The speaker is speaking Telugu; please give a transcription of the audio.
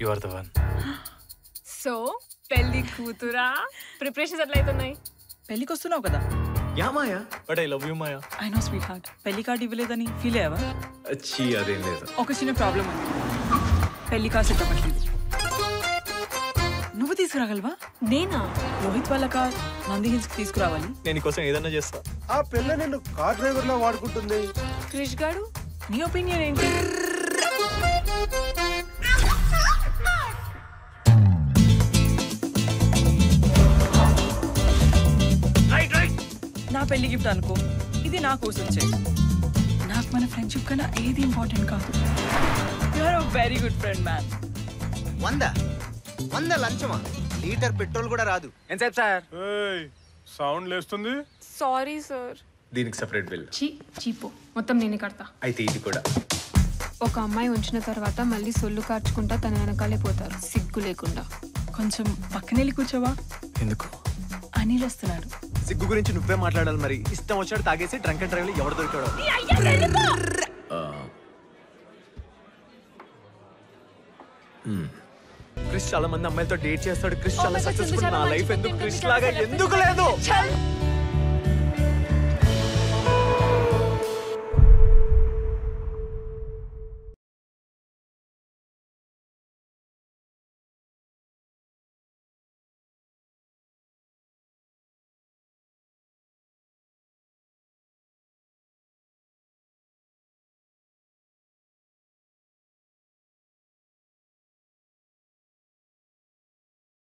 you are the one so పెళ్లి కూతురా ప్రిపరేషన్స్ ఎట్లయితున్నాయి పెళ్ళికి వస్తున్నావు కదా yeah Maya but I love you Maya I know sweetheart పెళ్లి కార్డు ఇవ్వలేదని ఫీల్ అయ్యావా అచ్చి అదేం లేదు ఒక చిన్న ప్రాబ్లం ఉంది పెళ్లి కార్ సెట్ అవ్వట్లేదు నువ్వు తీసుకురాగలవా నేనా రోహిత్ వాళ్ళ కార్ నంది హిల్స్ కి తీసుకురావాలి నేను కోసం ఏదన్నా చేస్తా ఆ పిల్ల నిన్ను కార్ డ్రైవర్ లా వాడుకుంటుంది క్రిష్ గాడు నీ ఒపీనియన్ ఏంటి నా పెళ్లి గిఫ్ట్ అనుకో ఇది నా కోసం చేయి నాకు మన ఫ్రెండ్షిప్ కన్నా ఏది ఇంపార్టెంట్ కాదు you are very good friend man వంద వంద లంచమా లీటర్ పెట్రోల్ కూడా రాదు ఎంతసేపు సార్ సౌండ్ లేస్తుంది సారీ సార్ దీనికి సెపరేట్ బిల్ చీ చీపు మొత్తం నేనే కడతా అయితే ఇది కూడా ఒక అమ్మాయి ఉంచిన తర్వాత మళ్ళీ సొల్లు కార్చుకుంటా తన వెనకాలే పోతారు సిగ్గు లేకుండా కొంచెం పక్కన వెళ్ళి కూర్చోవా ఎందుకు అనిల్ వస్తున్నాడు సిగ్గు గురించి నువ్వే మాట్లాడాలి మరి ఇష్టం వచ్చాడు తాగేసి డ్రంక్ అండ్ డ్రైవ్ ఎవడు దొరికాడు క్రిష్ చాలా మంది అమ్మాయిలతో డేట్ చేస్తాడు క్రిష్ చాలా సక్సెస్ఫుల్ నా లైఫ్ ఎందుకు క్రిష్ లాగా ఎందుకు లేదు